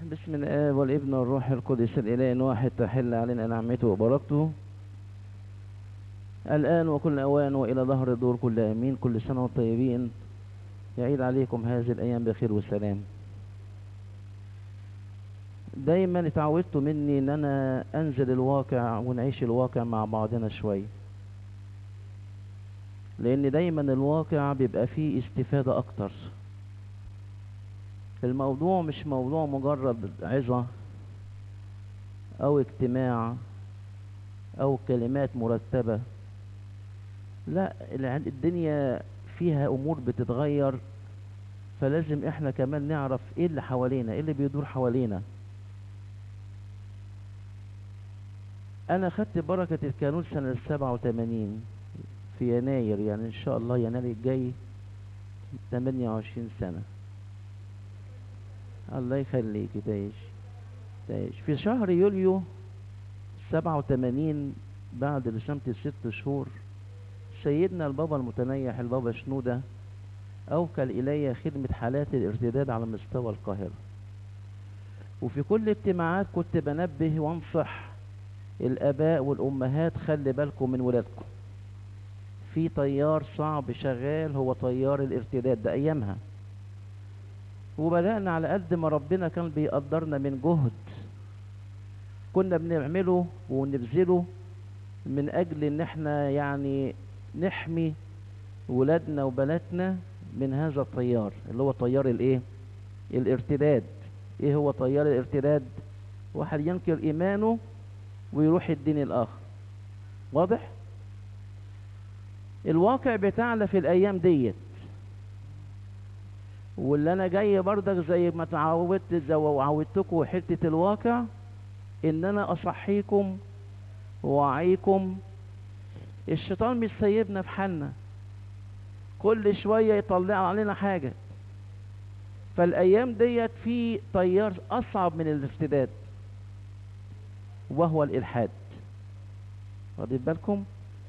بسم الآب والابن والروح القدس الإله الواحد تحل علينا نعمته وبركته الآن وكل أوان وإلى ظهر الدور كل أمين كل سنة وانتم طيبين يعيد عليكم هذه الأيام بخير وسلام دايما اتعودت مني ان انا انزل الواقع ونعيش الواقع مع بعضنا شوي لان دايما الواقع بيبقى فيه استفادة اكتر الموضوع مش موضوع مجرد عظة او اجتماع او كلمات مرتبة لا الع- الدنيا فيها امور بتتغير فلازم احنا كمان نعرف ايه اللي حوالينا ايه اللي بيدور حوالينا انا خدت بركة الكانون سنة سبعة وتمانين في يناير يعني ان شاء الله يناير الجاي تمانية وعشرين سنة الله يخليك تعيش تعيش في شهر يوليو سبعة وتمانين بعد رسامة الست شهور سيدنا البابا المتنيح البابا شنودة أوكل إلي خدمة حالات الارتداد على مستوى القاهرة وفي كل اجتماعات كنت بنبه وانصح الآباء والأمهات خلي بالكم من ولادكم في طيار صعب شغال هو طيار الارتداد ده أيامها وبدأنا على قد ما ربنا كان بيقدرنا من جهد كنا بنعمله ونبذله من أجل إن احنا يعني نحمي ولادنا وبناتنا من هذا الطيار اللي هو طيار الايه الارتداد ايه هو طيار الارتداد واحد ينكر ايمانه ويروح الدين الاخر واضح الواقع بتاعنا في الايام ديت واللي انا جاي برضك زي ما اتعودت زي وعودتكم حته الواقع ان انا اصحيكم واوعيكم الشيطان مش سايبنا في حالنا كل شويه يطلع علينا حاجه فالايام ديت في طيار اصعب من الارتداد وهو الالحاد واخدين بالكم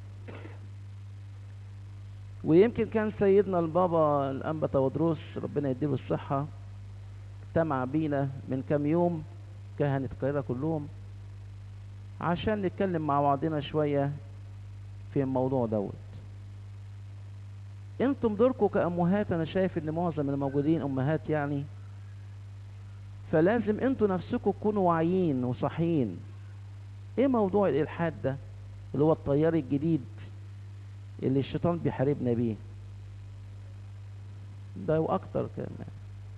ويمكن كان سيدنا البابا الانبا تودروس ربنا يديله الصحه اجتمع بينا من كام يوم كهنة القاهرة كلهم عشان نتكلم مع بعضنا شوية في الموضوع دوت انتم دوركم كأمهات انا شايف ان معظم الموجودين امهات يعني فلازم انتوا نفسكم تكونوا واعيين وصحيين ايه موضوع الالحاد ده اللي هو التيار الجديد اللي الشيطان بيحاربنا بيه ده واكتر كمان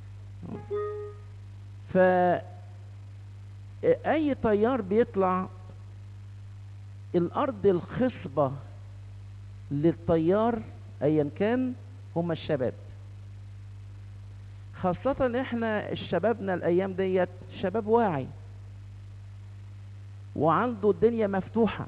ف اي تيار بيطلع الارض الخصبة للتيار ايا كان هم الشباب خاصة احنا شبابنا الايام ديت شباب واعي وعنده الدنيا مفتوحة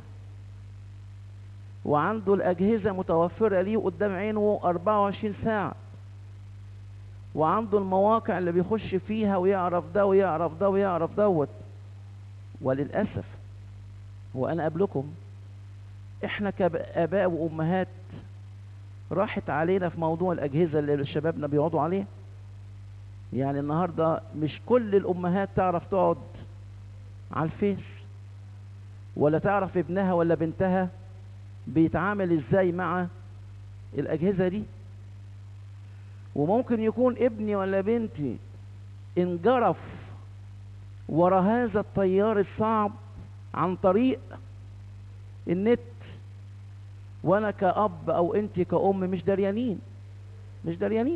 وعنده الاجهزة متوفرة ليه قدام عينه 24 ساعة وعنده المواقع اللي بيخش فيها ويعرف ده ويعرف ده ويعرف دوت وللأسف وأنا قبلكم إحنا كآباء وأمهات راحت علينا في موضوع الأجهزة اللي شبابنا بيقعدوا عليها يعني النهاردة مش كل الأمهات تعرف تقعد على الفيس ولا تعرف ابنها ولا بنتها بيتعامل ازاي مع الأجهزة دي وممكن يكون ابني ولا بنتي انجرف ورا هذا التيار الصعب عن طريق النت وانا كأب او انت كأم مش دريانين مش دريانين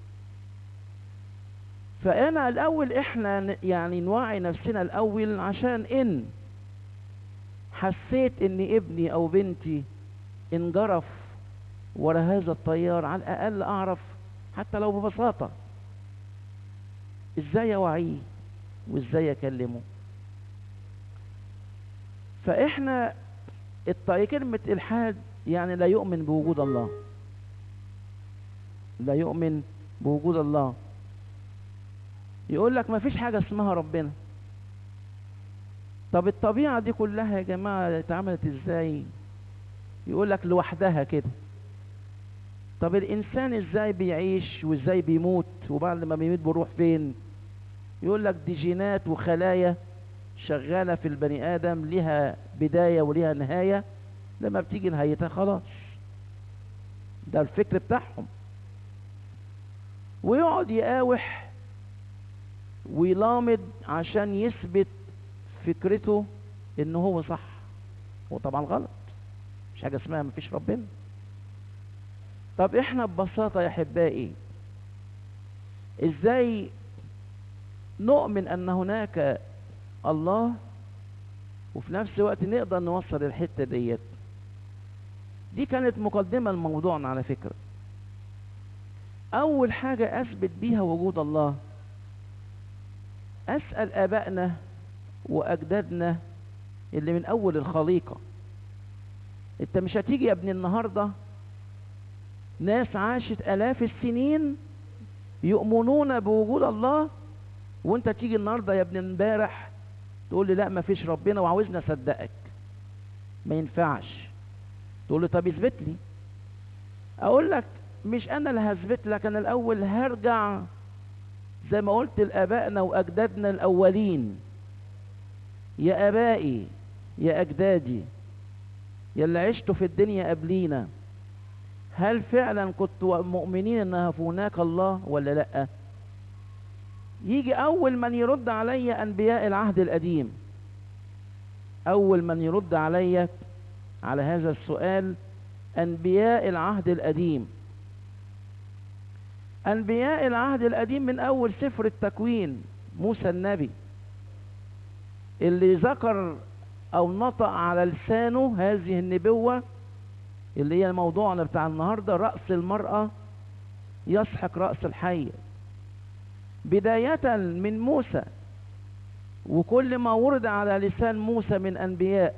فانا الاول احنا ن- يعني نوعي نفسنا الاول عشان ان حسيت ان ابني او بنتي انجرف ورا هذا التيار على الاقل اعرف حتى لو ببساطة ازاي اوعيه وازاي اكلمه فاحنا الط- كلمة الحاد يعني لا يؤمن بوجود الله لا يؤمن بوجود الله يقول لك ما فيش حاجة اسمها ربنا طب الطبيعة دي كلها يا جماعة اتعملت ازاي يقول لك لوحدها كده طب الانسان ازاي بيعيش وازاي بيموت وبعد ما بيموت بيروح فين يقول لك دي جينات وخلايا شغالة في البني آدم لها بداية ولها نهاية لما بتيجي نهايتها خلاص ده الفكر بتاعهم ويقعد يقاوح ويلامد عشان يثبت فكرته ان هو صح هو طبعا غلط مش حاجة اسمها مفيش ربنا طب احنا ببساطة يا احبائي ازاي نؤمن ان هناك الله وفي نفس الوقت نقدر نوصل الحتة ديت دي كانت مقدمة لموضوعنا على فكرة اول حاجة اثبت بيها وجود الله اسأل ابائنا واجدادنا اللي من اول الخليقة انت مش هتيجي يا ابني النهاردة ناس عاشت الاف السنين يؤمنون بوجود الله وانت تيجي النهاردة يا ابن امبارح تقول لي لا ما فيش ربنا وعاوزني اصدقك ما ينفعش تقول لي طب اثبت لي اقول لك مش انا اللي هثبت لك انا الاول هرجع زي ما قلت لابائنا واجدادنا الاولين يا ابائي يا اجدادي يا اللي عشتوا في الدنيا قبلينا هل فعلا كنتوا مؤمنين ان هناك الله ولا لا يجي اول من يرد علي انبياء العهد القديم اول من يرد علي على هذا السؤال انبياء العهد القديم انبياء العهد القديم من اول سفر التكوين موسى النبي اللي ذكر او نطق على لسانه هذه النبوة اللي هي موضوعنا بتاع النهاردة رأس المرأة يسحق رأس الحية بداية من موسى وكل ما ورد على لسان موسى من أنبياء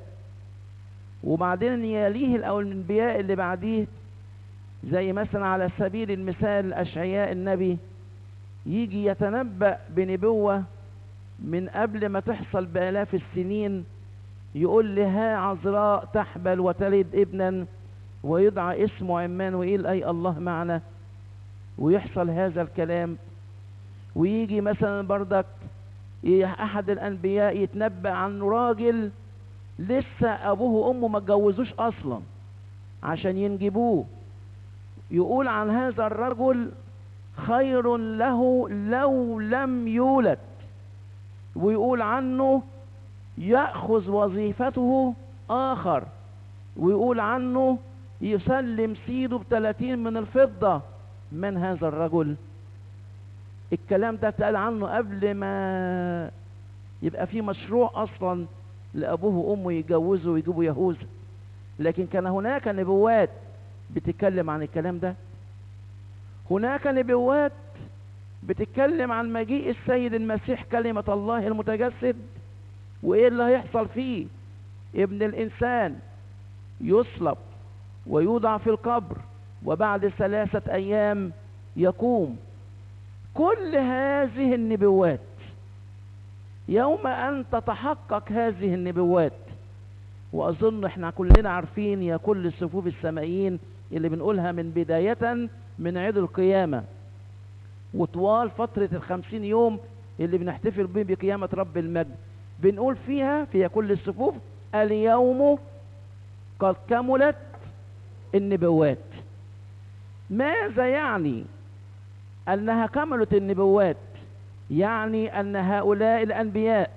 وبعدين يليه الأنبياء اللي بعديه زي مثلا على سبيل المثال أشعياء النبي يجي يتنبأ بنبوة من قبل ما تحصل بآلاف السنين يقول لها عذراء تحبل وتلد ابنا ويدعى اسمه عمانوئيل أي الله معنا ويحصل هذا الكلام ويجي مثلا بردك احد الانبياء يتنبأ عن راجل لسه ابوه وامه ما اتجوزوش اصلا عشان ينجبوه يقول عن هذا الرجل خير له لو لم يولد ويقول عنه يأخذ وظيفته آخر ويقول عنه يسلم سيده بثلاثين من الفضة من هذا الرجل الكلام ده اتقال عنه قبل ما يبقى في مشروع اصلا لابوه وامه يتجوزوا ويجيبوا يهوذا لكن كان هناك نبوات بتتكلم عن الكلام ده هناك نبوات بتتكلم عن مجيء السيد المسيح كلمة الله المتجسد وايه اللي هيحصل فيه ابن الانسان يصلب ويوضع في القبر وبعد ثلاثة ايام يقوم كل هذه النبوات يوم ان تتحقق هذه النبوات واظن احنا كلنا عارفين يا كل الصفوف السمائيين اللي بنقولها من بداية من عيد القيامة وطوال فترة الخمسين يوم اللي بنحتفل بيه بقيامة رب المجد بنقول فيها في كل الصفوف اليوم قد كملت النبوات ماذا يعني انها كملت النبوات يعني ان هؤلاء الانبياء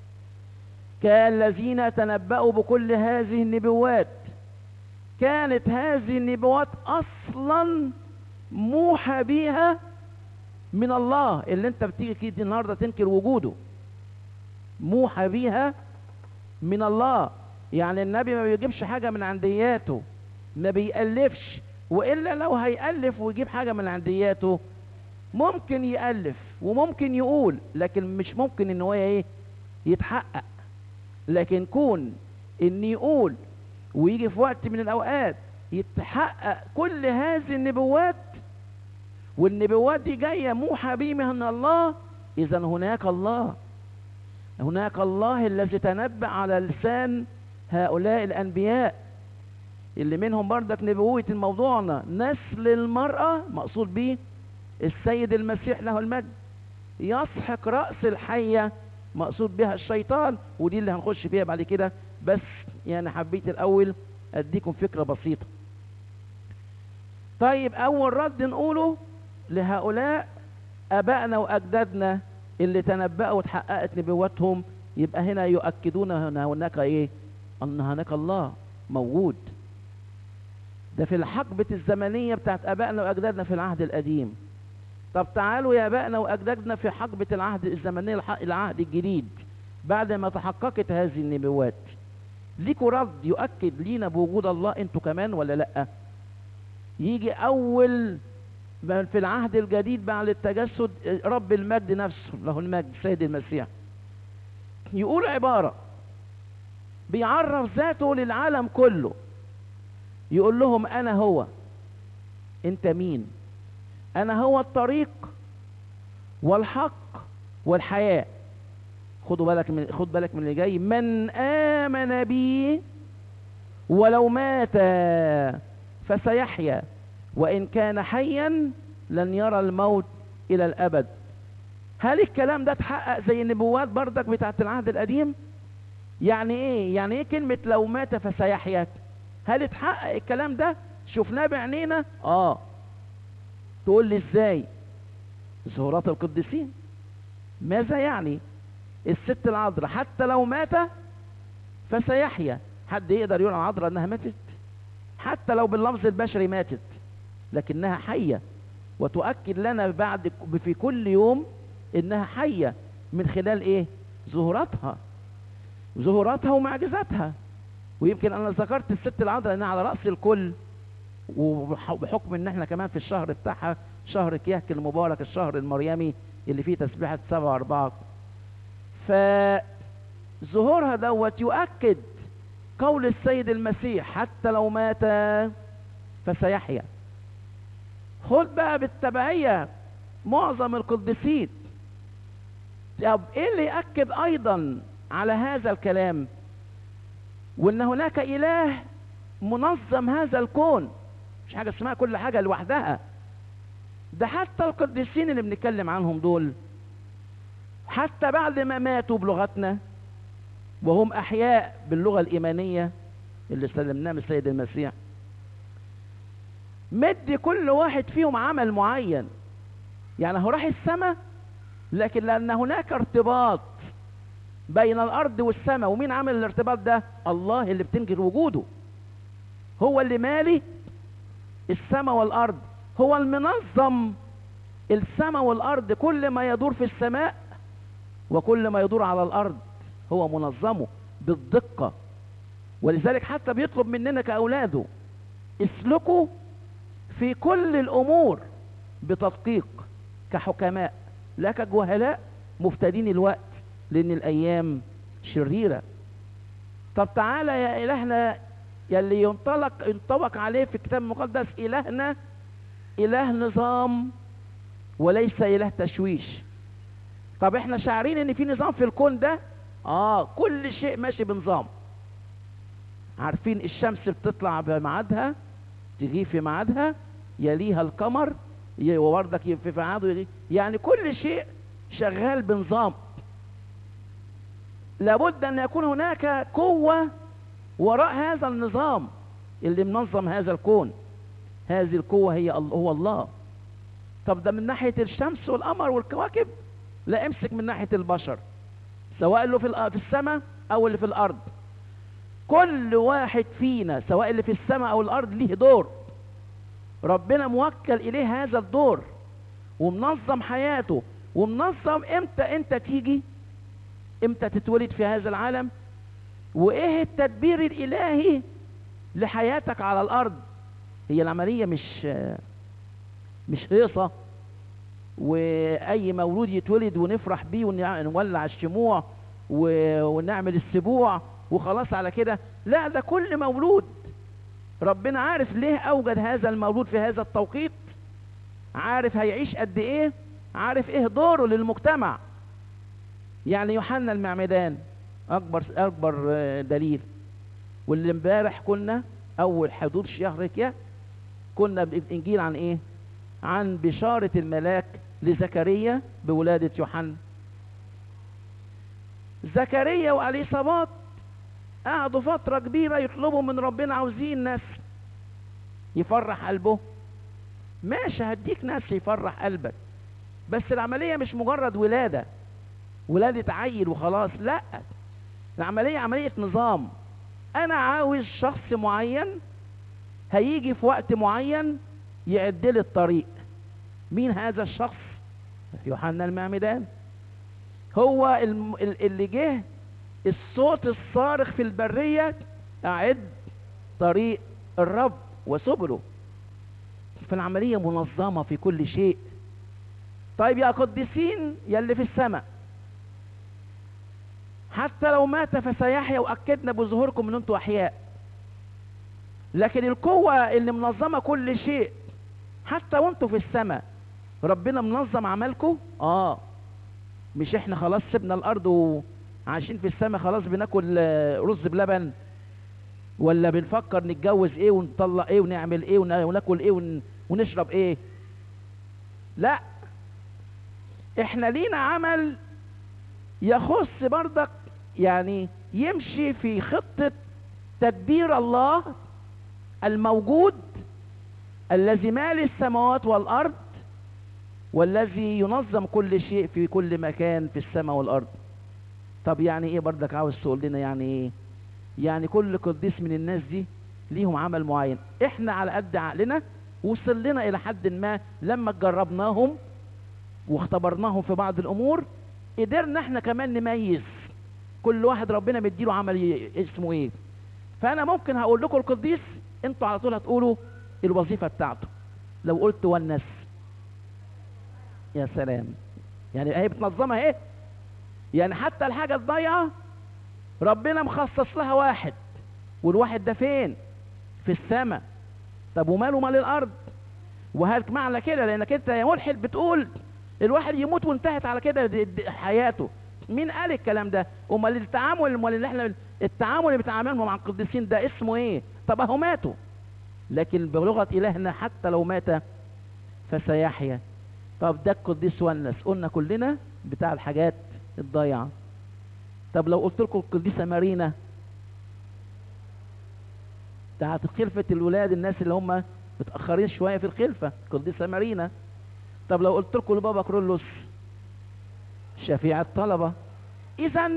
كالذين تنبأوا بكل هذه النبوات كانت هذه النبوات اصلا موحى بها من الله اللي انت بتيجي كده النهارده تنكر وجوده موحى بيها من الله يعني النبي ما بيجيبش حاجه من عندياته ما بيألفش والا لو هيألف ويجيب حاجه من عندياته ممكن يألف وممكن يقول لكن مش ممكن ان هو ايه يتحقق لكن كون ان يقول ويجي في وقت من الاوقات يتحقق كل هذه النبوات والنبوات دي جاية موحى به من الله اذا هناك الله هناك الله الذي تنبأ على لسان هؤلاء الانبياء اللي منهم بردك نبوة موضوعنا نسل المرأة مقصود به السيد المسيح له المجد يسحق رأس الحية مقصود بها الشيطان ودي اللي هنخش فيها بعد كده بس يعني حبيت الأول أديكم فكرة بسيطة طيب أول رد نقوله لهؤلاء أبائنا وأجدادنا اللي تنبأوا وتحققت نبواتهم يبقى هنا يؤكدون هنا هناك إيه أن هناك الله موجود ده في الحقبة الزمنية بتاعت أبائنا وأجدادنا في العهد القديم طب تعالوا يا أبائنا وأجدادنا في حقبة العهد الزمنية الح- العهد الجديد بعد ما تحققت هذه النبوات ليكوا رد يؤكد لينا بوجود الله انتوا كمان ولا لأ يجي أول ما في العهد الجديد بعد التجسد رب المجد نفسه له المجد سيد المسيح يقول عبارة بيعرف ذاته للعالم كله يقول لهم أنا هو أنت مين أنا هو الطريق والحق والحياة خدوا بالك من خد بالك من اللي جاي من آمن بي ولو مات فسيحيا وإن كان حيا لن يرى الموت إلى الأبد هل الكلام ده اتحقق زي النبوات بردك بتاعت العهد القديم يعني ايه يعني ايه كلمة لو مات فسيحيا هل اتحقق الكلام ده شفناه بعينينا اه تقول لي ازاي ظهورات القديسين ماذا يعني الست العذراء حتى لو مات فسيحيا حد يقدر يقول عن عذراء انها ماتت حتى لو باللفظ البشري ماتت لكنها حية وتؤكد لنا بعد في كل يوم انها حية من خلال ايه ظهوراتها ظهوراتها ومعجزاتها ويمكن انا ذكرت الست العذراء انها على رأس الكل وبحكم ان احنا كمان في الشهر بتاعها شهر كيهك المبارك الشهر المريمي اللي فيه تسبيحة سبعة أربعة فظهورها دوت يؤكد قول السيد المسيح حتى لو مات فسيحيا خد بقى بالتبعية معظم القديسين طب ايه اللي يأكد ايضا على هذا الكلام وان هناك اله منظم هذا الكون مش حاجة اسمها كل حاجة لوحدها ده حتى القديسين اللي بنتكلم عنهم دول حتى بعد ما ماتوا بلغتنا وهم احياء باللغة الايمانية اللي سلمناها من السيد المسيح مدي كل واحد فيهم عمل معين يعني هو راح السماء لكن لان هناك ارتباط بين الارض والسماء ومين عمل الارتباط ده الله اللي بتنكر وجوده هو اللي مالي السماء والارض هو المنظم السماء والارض كل ما يدور في السماء وكل ما يدور على الارض هو منظمه بالدقة ولذلك حتى بيطلب مننا كأولاده اسلكوا في كل الأمور بتدقيق كحكماء لا كجهلاء مفتدين الوقت لأن الأيام شريرة طب تعالى يا إلهنا يلي ينطلق ينطبق عليه في الكتاب المقدس إلهنا إله نظام وليس إله تشويش طب احنا شاعرين ان في نظام في الكون ده اه كل شيء ماشي بنظام عارفين الشمس بتطلع بميعادها تغيب في ميعادها يليها القمر وبرضك في ميعاده يعني كل شيء شغال بنظام لابد ان يكون هناك قوة وراء هذا النظام اللي منظم هذا الكون هذه القوة هي هو الله طب ده من ناحية الشمس والقمر والكواكب لا امسك من ناحية البشر سواء اللي في في السماء او اللي في الارض كل واحد فينا سواء اللي في السماء او الارض ليه دور ربنا موكل اليه هذا الدور ومنظم حياته ومنظم امتى انت تيجي امتى تتولد في هذا العالم وايه التدبير الالهي لحياتك على الارض هي العملية مش مش هيصة واي مولود يتولد ونفرح بيه ونولع الشموع ونعمل السبوع وخلاص على كده لا ده كل مولود ربنا عارف ليه اوجد هذا المولود في هذا التوقيت عارف هيعيش قد ايه عارف ايه دوره للمجتمع يعني يوحنا المعمدان اكبر اكبر دليل واللي امبارح كنا اول حضور شهر كده كنا بانجيل عن ايه عن بشارة الملاك لزكريا بولادة يوحنا زكريا وأليصابات قعدوا فترة كبيرة يطلبوا من ربنا عاوزين ناس يفرح قلبه ماشي هديك ناس يفرح قلبك بس العملية مش مجرد ولادة ولادة عيل وخلاص لا العملية عملية نظام أنا عاوز شخص معين هيجي في وقت معين يعد لي الطريق مين هذا الشخص يوحنا المعمدان هو الم- ال- اللي جه الصوت الصارخ في البرية أعد طريق الرب وسبله فالعملية منظمة في كل شيء طيب يا قديسين يا اللي في السماء حتى لو مات فسيحيا وأكدنا بظهوركم ان انتوا أحياء لكن القوة اللي منظمة كل شيء حتى وانتوا في السماء ربنا منظم عملكم اه مش احنا خلاص سيبنا الارض وعايشين في السماء خلاص بناكل آه، رز بلبن ولا بنفكر نتجوز ايه ونطلق ايه ونعمل ايه ون- وناكل ايه ون- ونشرب ايه لا احنا لينا عمل يخص برضك يعني يمشي في خطة تدبير الله الموجود الذي مال السماوات والأرض والذي ينظم كل شيء في كل مكان في السماء والأرض طب يعني ايه برضك عاوز تقول لنا يعني ايه يعني كل قديس من الناس دي ليهم عمل معين احنا على قد عقلنا وصل لنا الى حد ما لما جربناهم واختبرناهم في بعض الامور قدرنا احنا كمان نميز كل واحد ربنا مديله عمل ي- اسمه ايه فانا ممكن هقول لكم القديس انتوا على طول هتقولوا الوظيفه بتاعته لو قلت ونس يا سلام يعني هي بتنظمها ايه يعني حتى الحاجه الضايعه ربنا مخصص لها واحد والواحد ده فين في السماء طب وماله مال الارض وهل معنى كده لانك انت يا ملحد بتقول الواحد يموت وانتهت على كده دي- دي حياته مين قال الكلام ده امال التعامل امال اللي احنا التعامل اللي بنتعامله مع القديسين ده اسمه ايه طب اهو ماتوا لكن بلغه الهنا حتى لو مات فسيحيا طب ده القديس ونس قلنا كلنا بتاع الحاجات الضايعه طب لو قلت لكم القديسه مارينا بتاعت خلفة الولاد الناس اللي هم متأخرين شوية في الخلفة القديسة مارينا طب لو قلت لكم لبابا كرولوس شفيع الطلبة إذا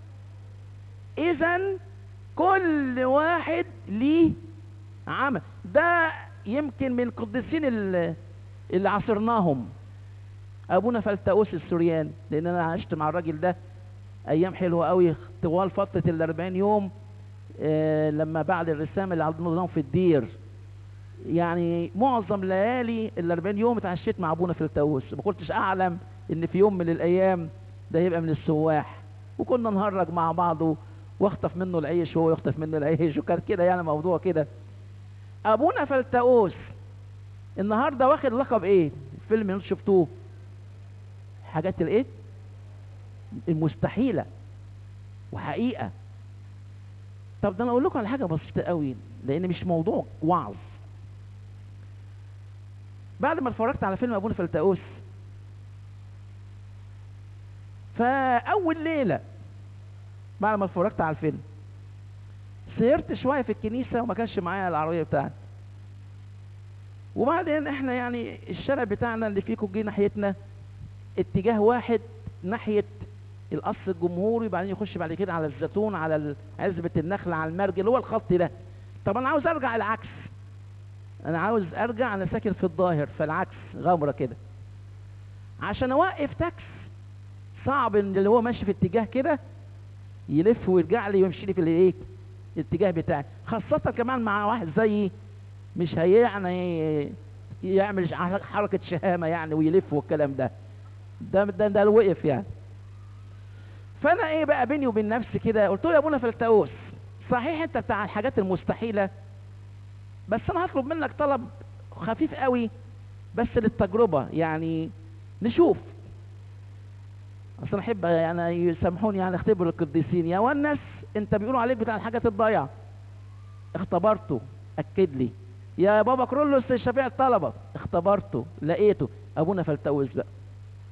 إذا كل واحد ليه عمل ده يمكن من القديسين اللي, اللي عاصرناهم أبونا فلتأوس السوريان لأن أنا عشت مع الراجل ده أيام حلوة قوي طوال فترة الأربعين يوم آه، لما بعد الرسامة اللي عملناهم في الدير يعني معظم ليالي ال 40 يوم اتعشيت مع ابونا في التاوس ما كنتش اعلم ان في يوم من الايام ده يبقى من السواح وكنا نهرج مع بعض و- واخطف منه العيش وهو يخطف منه العيش وكان كده يعني موضوع كده ابونا فلتاوس النهارده واخد لقب ايه الفيلم اللي انتوا شفتوه حاجات الايه المستحيله وحقيقه طب ده انا اقول لكم على حاجه بسيطه قوي لان مش موضوع وعظ بعد ما اتفرجت على فيلم ابونا فلتاوس فاول ليله بعد ما اتفرجت على الفيلم سهرت شويه في الكنيسه وما كانش معايا العربيه بتاعتي وبعدين احنا يعني الشارع بتاعنا اللي فيه جه ناحيتنا اتجاه واحد ناحيه القصر الجمهوري بعدين يخش بعد كده على الزيتون على ال- عزبة النخل على المرج اللي هو الخط ده طب انا عاوز ارجع العكس انا عاوز ارجع انا ساكن في الظاهر فالعكس غمرة كده عشان اوقف تاكس صعب ان اللي هو ماشي في اتجاه كده يلف ويرجع لي ويمشي لي في الايه الاتجاه بتاعي خاصة كمان مع واحد زيي مش هي يعني يعمل حركة شهامة يعني ويلف والكلام ده ده ده, ده الوقف يعني فانا ايه بقى بيني وبين نفسي كده قلت له يا ابونا فلتاوس صحيح انت بتاع الحاجات المستحيله بس انا هطلب منك طلب خفيف قوي بس للتجربه يعني نشوف اصل انا احب يعني يسامحوني يعني اختبر القديسين يا ونس انت بيقولوا عليك بتاع الحاجات الضايعه اختبرته اكد لي يا بابا كرولوس شفيع الطلبه اختبرته لقيته ابونا فلتاوس بقى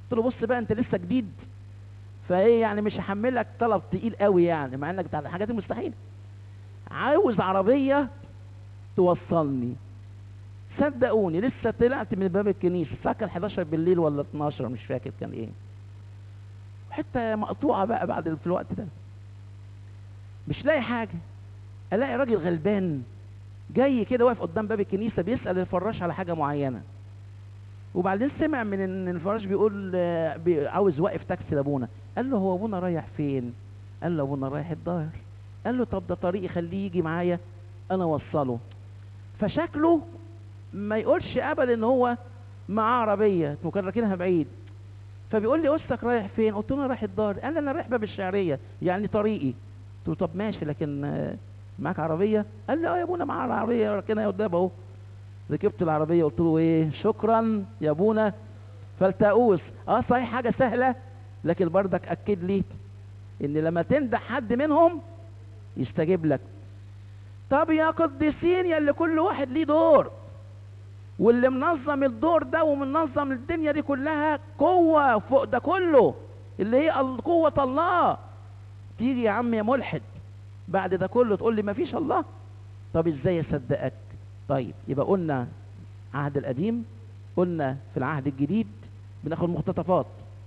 قلت له بص بقى انت لسه جديد فايه يعني مش هحملك طلب تقيل قوي يعني مع انك بتاع الحاجات المستحيله عاوز عربيه توصلني صدقوني لسه طلعت من باب الكنيسه الساعه كان 11 بالليل ولا 12 مش فاكر كان ايه حته مقطوعه بقى بعد في الوقت ده مش لاقي حاجه الاقي راجل غلبان جاي كده واقف قدام باب الكنيسه بيسال الفراش على حاجه معينه وبعدين سمع من ان الفراش بيقول آه، بي- عاوز واقف تاكسي لابونا قال له هو ابونا رايح فين قال له ابونا رايح الظاهر قال له طب ده طريقي خليه يجي معايا انا اوصله فشكله ما يقولش ابدا ان هو معاه عربيه وكان راكنها بعيد فبيقول لي استك رايح فين قلت له انا رايح الدار قال لي انا رايح باب الشعريه يعني طريقي قلت له طب ماشي لكن آه، معاك عربيه قال لي اه يا ابونا معاه العربيه راكنها قدام اهو ركبت العربيه قلت له ايه شكرا يا ابونا فلتقوس اه صحيح حاجه سهله لكن برضك اكد لي ان لما تندح حد منهم يستجيب لك طب يا قديسين يا اللي كل واحد ليه دور واللي منظم الدور ده ومنظم الدنيا دي كلها قوة فوق ده كله اللي هي ال- قوة الله تيجي يا عم يا ملحد بعد ده كله تقول لي مفيش الله طب ازاي اصدقك طيب يبقى قلنا عهد القديم قلنا في العهد الجديد بناخد مقتطفات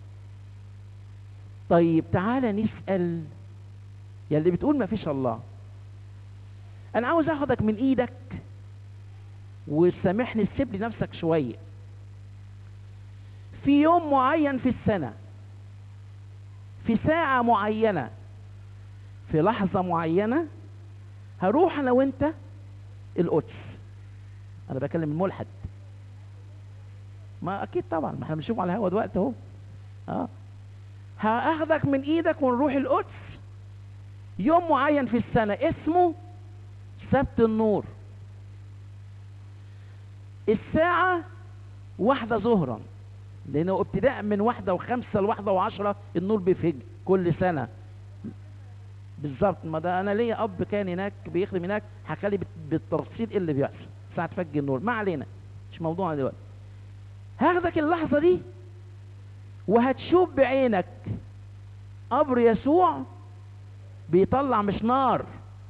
طيب تعالى نسأل يا اللي بتقول مفيش الله انا عاوز اخدك من ايدك وسامحني تسيب لي نفسك شويه في يوم معين في السنه في ساعه معينه في لحظه معينه هروح انا وانت القدس انا بكلم الملحد ما اكيد طبعا ما احنا بنشوف على الهوا دلوقتي اهو اه هاخدك من ايدك ونروح القدس يوم معين في السنه اسمه سبت النور الساعة واحدة ظهرا لأنه ابتداء من واحدة وخمسة لواحدة وعشرة النور بيفج كل سنة بالظبط ما ده أنا ليا أب كان هناك بيخدم هناك حكى لي بت- بالتفصيل إيه اللي بيحصل ساعة فج النور ما علينا مش موضوعنا دلوقتي هاخدك اللحظة دي وهتشوف بعينك قبر يسوع بيطلع مش نار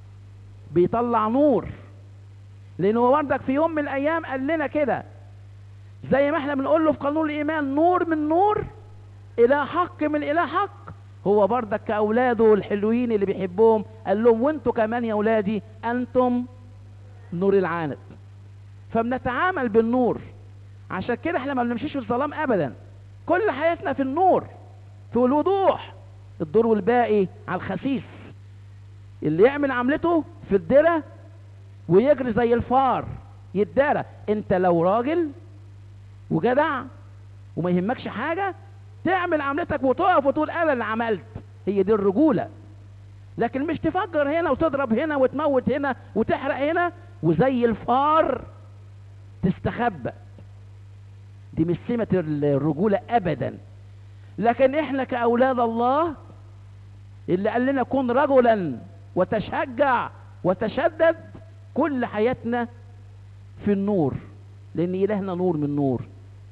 بيطلع نور لانه بردك في يوم من الايام قال لنا كده زي ما احنا بنقول له في قانون الايمان نور من نور الى حق من الى حق هو بردك كاولاده الحلوين اللي بيحبهم قال لهم وانتوا كمان يا اولادي انتم نور العالم فبنتعامل بالنور عشان كده احنا ما بنمشيش في الظلام ابدا كل حياتنا في النور في الوضوح الدور والباقي على الخسيس اللي يعمل عملته في الدرة ويجري زي الفار يتدارى انت لو راجل وجدع وما يهمكش حاجة تعمل عملتك وتقف وتقول انا اللي عملت هي دي الرجولة لكن مش تفجر هنا وتضرب هنا وتموت هنا وتحرق هنا وزي الفار تستخبى دي مش سمة الرجولة ابدا لكن احنا كاولاد الله اللي قال لنا كن رجلا وتشجع وتشدد كل حياتنا في النور لان الهنا نور من نور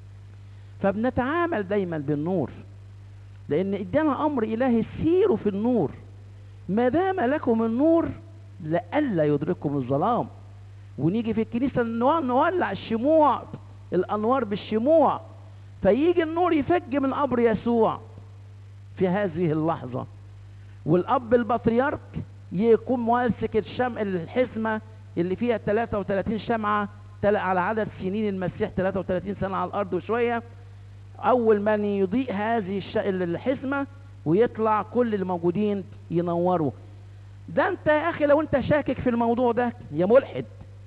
فبنتعامل دايما بالنور لان ادانا امر الهي سيروا في النور ما دام لكم النور لئلا يدرككم الظلام ونيجي في الكنيسه نو- نولع الشموع الانوار بالشموع فيجي النور يفج من قبر يسوع في هذه اللحظه والاب البطريرك يكون ماسك الشم الحزمه اللي فيها 33 شمعه تل- على عدد سنين المسيح 33 سنه على الارض وشويه اول من يضيء هذه الش- الحزمه ويطلع كل الموجودين ينوروا ده انت يا اخي لو انت شاكك في الموضوع ده يا ملحد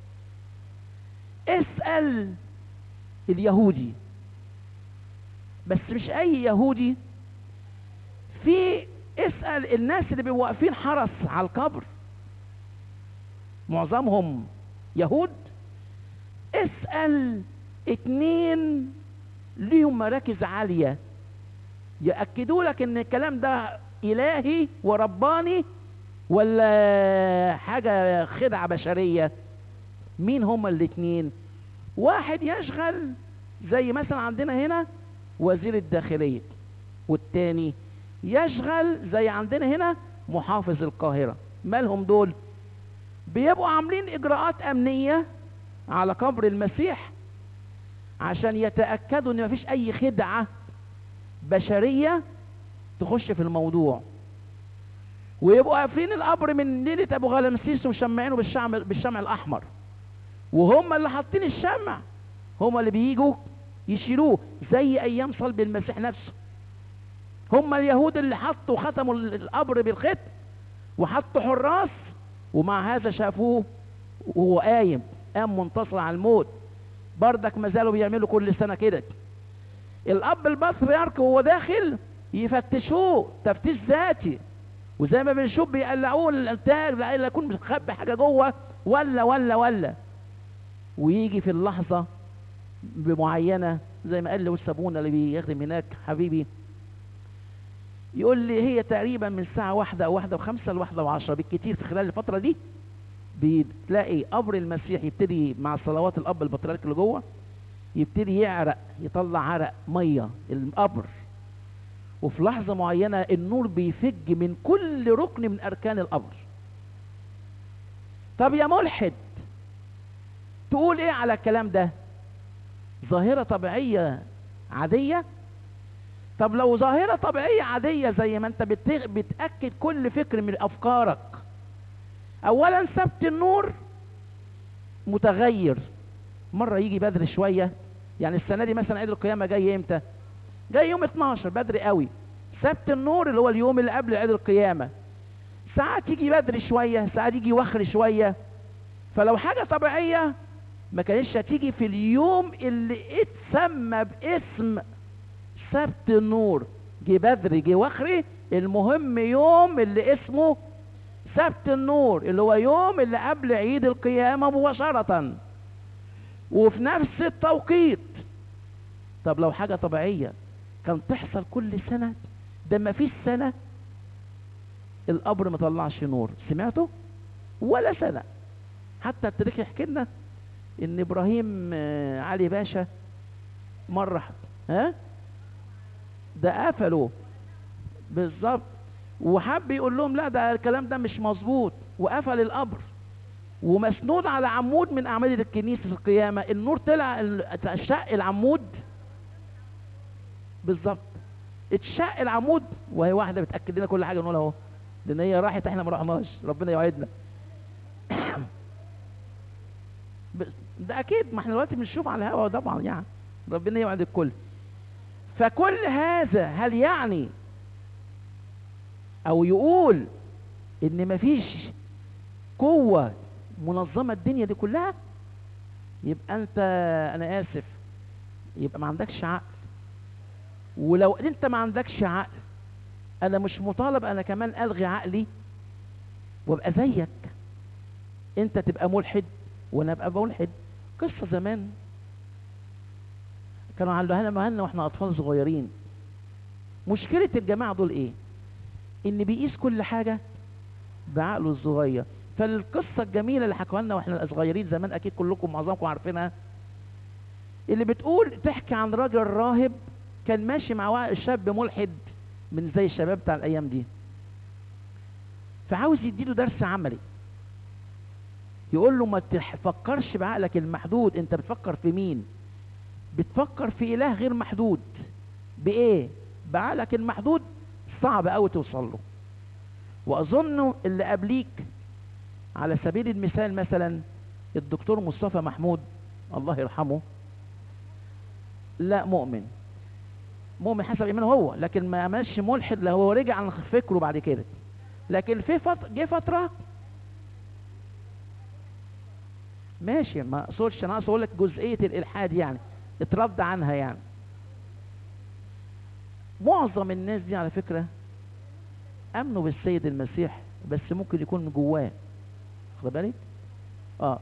اسال اليهودي بس مش اي يهودي في اسال الناس اللي بيبقوا واقفين حرس على القبر معظمهم يهود اسال اتنين ليهم مراكز عاليه ياكدوا لك ان الكلام ده الهي ورباني ولا حاجه خدعه بشريه مين هما الاتنين واحد يشغل زي مثلا عندنا هنا وزير الداخلية والتاني يشغل زي عندنا هنا محافظ القاهرة مالهم دول بيبقوا عاملين اجراءات امنية على قبر المسيح عشان يتأكدوا ان مفيش اي خدعة بشرية تخش في الموضوع ويبقوا قافلين القبر من ليلة ابو غلمسيس ومشمعينه بالشمع بالشمع الاحمر وهم اللي حاطين الشمع هم اللي بيجوا يشيلوه زي ايام صلب المسيح نفسه هم اليهود اللي حطوا ختموا القبر بالختم وحطوا حراس ومع هذا شافوه وهو قايم قام منتصر على الموت بردك ما زالوا بيعملوا كل سنه كده الاب البطريرك وهو داخل يفتشوه تفتيش ذاتي وزي ما بنشوف بيقلعوه الانتاج لا يكون مخبي حاجه جوه ولا ولا ولا ويجي في اللحظه بمعينه زي ما قال لي والسابونه اللي بيخدم هناك حبيبي يقول لي هي تقريبا من الساعة واحدة أو واحدة وخمسة لواحدة وعشرة بالكتير في خلال الفترة دي بتلاقي قبر المسيح يبتدي مع صلوات الأب البطريرك اللي جوه يبتدي يعرق يطلع عرق مية القبر وفي لحظة معينة النور بيفج من كل ركن من أركان القبر طب يا ملحد تقول ايه على الكلام ده ظاهرة طبيعية عادية طب لو ظاهرة طبيعية عادية زي ما انت بتغ... بتأكد كل فكر من أفكارك أولا سبت النور متغير مرة يجي بدري شوية يعني السنة دي مثلا عيد القيامة جاي امتى جاي يوم 12 بدري قوي سبت النور اللي هو اليوم اللي قبل عيد القيامة ساعات يجي بدري شوية ساعات يجي وخر شوية فلو حاجة طبيعية ما كانتش هتيجي في اليوم اللي اتسمى باسم سبت النور جه بدري جه وخري المهم يوم اللي اسمه سبت النور اللي هو يوم اللي قبل عيد القيامة مباشرة وفي نفس التوقيت طب لو حاجة طبيعية كان تحصل كل سنة ده ما فيش سنة القبر ما طلعش نور سمعته ولا سنة حتى التاريخ يحكي لنا ان ابراهيم آه، علي باشا مرة ها ده قفلوا بالظبط وحب يقول لهم لا ده الكلام ده مش مظبوط وقفل القبر ومسنود على عمود من اعمده الكنيسه في القيامه النور طلع ال- اتشق العمود بالظبط اتشق العمود وهي واحده بتاكد لنا كل حاجه نقول اهو لان هي راحت احنا ما رحناش ربنا يوعدنا ب- ده اكيد ما احنا دلوقتي بنشوف على الهوا طبعا يعني ربنا يوعد الكل فكل هذا هل يعني او يقول ان مفيش قوة منظمة الدنيا دي كلها يبقى انت انا اسف يبقى ما عندكش عقل ولو انت ما عندكش عقل انا مش مطالب انا كمان الغي عقلي وابقى زيك انت تبقى ملحد وانا ابقى ملحد قصة زمان كانوا علوها لنا لنا واحنا اطفال صغيرين مشكلة الجماعة دول ايه ان بيقيس كل حاجة بعقله الصغير فالقصة الجميلة اللي حكوها لنا واحنا صغيرين زمان اكيد كلكم معظمكم عارفينها اللي بتقول تحكي عن راجل راهب كان ماشي مع وا- شاب ملحد من زي الشباب بتاع الايام دي فعاوز يديله درس عملي يقول له ما تفكرش بعقلك المحدود انت بتفكر في مين بتفكر في اله غير محدود بايه بعقلك المحدود صعب قوي توصل له واظن اللي قبليك على سبيل المثال مثلا الدكتور مصطفى محمود الله يرحمه لا مؤمن مؤمن حسب ايمانه هو لكن ما عملش ملحد لا هو رجع عن فكره بعد كده لكن في فترة جه فترة ماشي ما اقصدش انا اقصد اقول لك جزئية الالحاد يعني اترد عنها يعني معظم الناس دي على فكرة امنوا بالسيد المسيح بس ممكن يكون من جواه واخد بالك اه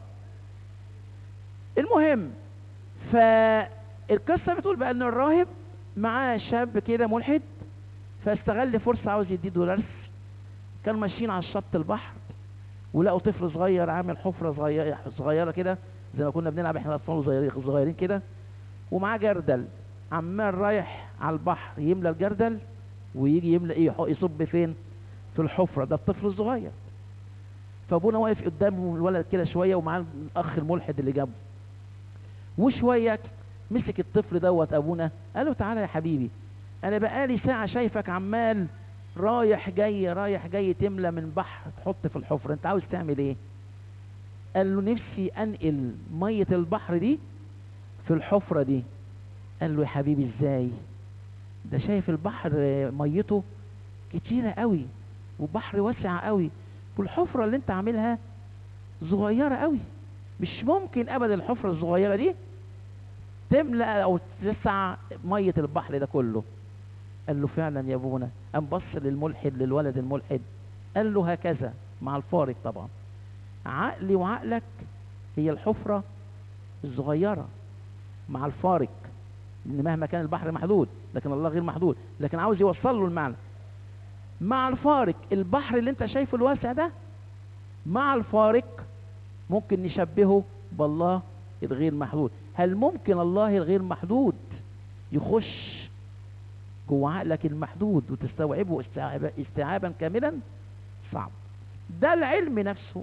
المهم فالقصة بتقول بقى ان الراهب معاه شاب كده ملحد فاستغل فرصة عاوز يديه درس كانوا ماشيين على شط البحر ولقوا طفل صغير عامل حفرة صغيرة صغيرة كده زي ما كنا بنلعب احنا اطفال صغيرين صغيرين كده ومعاه جردل عمال رايح على البحر يملى الجردل ويجي يملى ايه يح- يصب فين في الحفره ده الطفل الصغير فابونا واقف قدامه الولد كده شويه ومعاه الاخ الملحد اللي جنبه وشويه مسك الطفل دوت ابونا قال له تعالى يا حبيبي انا بقالي ساعه شايفك عمال رايح جاي رايح جاي تملى من بحر تحط في الحفره انت عاوز تعمل ايه قال له نفسي انقل ميه البحر دي في الحفره دي قال له يا حبيبي ازاي ده شايف البحر آه، ميته كتيره قوي وبحر واسع قوي والحفره اللي انت عاملها صغيره قوي مش ممكن ابدا الحفره الصغيره دي تملا او تسع ميه البحر ده كله قال له فعلا يا ابونا قام بص للملحد للولد الملحد قال له هكذا مع الفارق طبعا عقلي وعقلك هي الحفره الصغيره مع الفارق ان مهما كان البحر محدود لكن الله غير محدود لكن عاوز يوصل له المعنى مع الفارق البحر اللي انت شايفه الواسع ده مع الفارق ممكن نشبهه بالله الغير محدود هل ممكن الله الغير محدود يخش جوه عقلك المحدود وتستوعبه استيعاب- استيعابا كاملا صعب ده العلم نفسه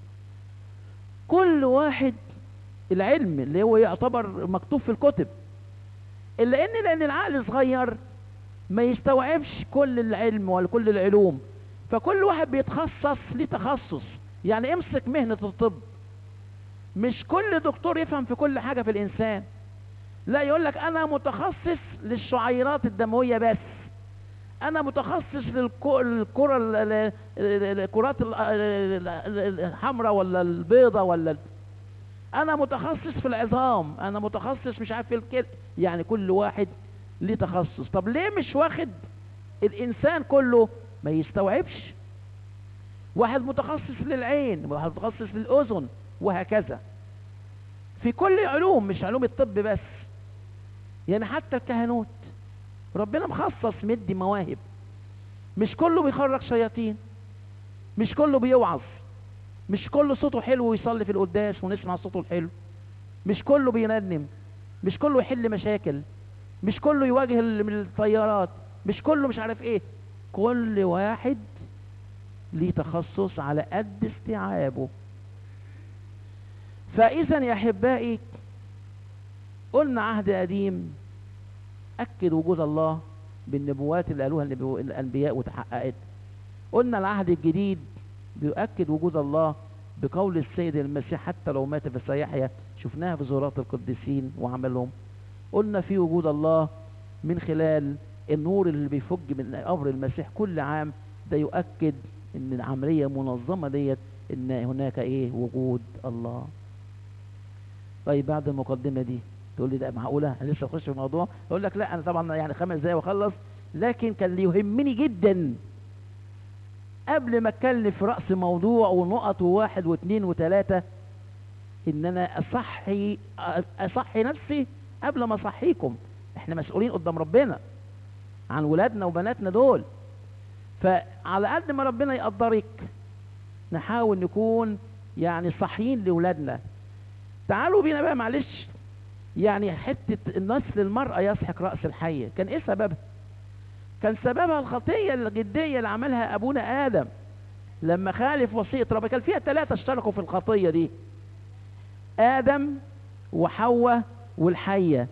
كل واحد العلم اللي هو يعتبر مكتوب في الكتب الا ان لان العقل صغير ما يستوعبش كل العلم ولا كل العلوم فكل واحد بيتخصص ليه تخصص يعني امسك مهنة الطب مش كل دكتور يفهم في كل حاجة في الإنسان لا يقول لك أنا متخصص للشعيرات الدموية بس أنا متخصص للكرة الكرات ال- ال- ال- الحمراء ولا البيضة ولا ال- أنا متخصص في العظام أنا متخصص مش عارف في الكلى يعني كل واحد ليه تخصص طب ليه مش واخد الإنسان كله ما يستوعبش واحد متخصص للعين واحد متخصص للأذن وهكذا في كل علوم مش علوم الطب بس يعني حتى الكهنوت ربنا مخصص مدي مواهب مش كله بيخرج شياطين مش كله بيوعظ مش كله صوته حلو ويصلي في القداس ونسمع صوته الحلو مش كله بيرنم مش كله يحل مشاكل مش كله يواجه ال- من الطيارات مش كله مش عارف ايه كل واحد ليه تخصص على قد استيعابه فاذا يا احبائي قلنا عهد قديم اكد وجود الله بالنبوات اللي قالوها النبو- الانبياء وتحققت قلنا العهد الجديد بيؤكد وجود الله بقول السيد المسيح حتى لو مات فسيحيا شفناها في زورات القديسين وعملهم قلنا في وجود الله من خلال النور اللي بيفج من قبر المسيح كل عام ده يؤكد ان العملية منظمة ديت ان هناك ايه وجود الله طيب بعد المقدمة دي تقول لي ده معقولة انا لسه اخش في الموضوع اقول لك لا انا طبعا يعني خمس دقايق واخلص لكن كان اللي يهمني جدا قبل ما اتكلم في رأس موضوع ونقط وواحد واثنين وثلاثة ان انا اصحي اصحي نفسي قبل ما اصحيكم احنا مسؤولين قدام ربنا عن ولادنا وبناتنا دول فعلى قد ما ربنا يقدرك نحاول نكون يعني صحيين لولادنا تعالوا بينا بقى معلش يعني حتة النسل المرأة يسحق رأس الحية كان ايه سببها كان سببها الخطية الجدية اللي عملها ابونا ادم لما خالف وصية ربنا كان فيها ثلاثة اشتركوا في الخطية دي ادم وحواء والحية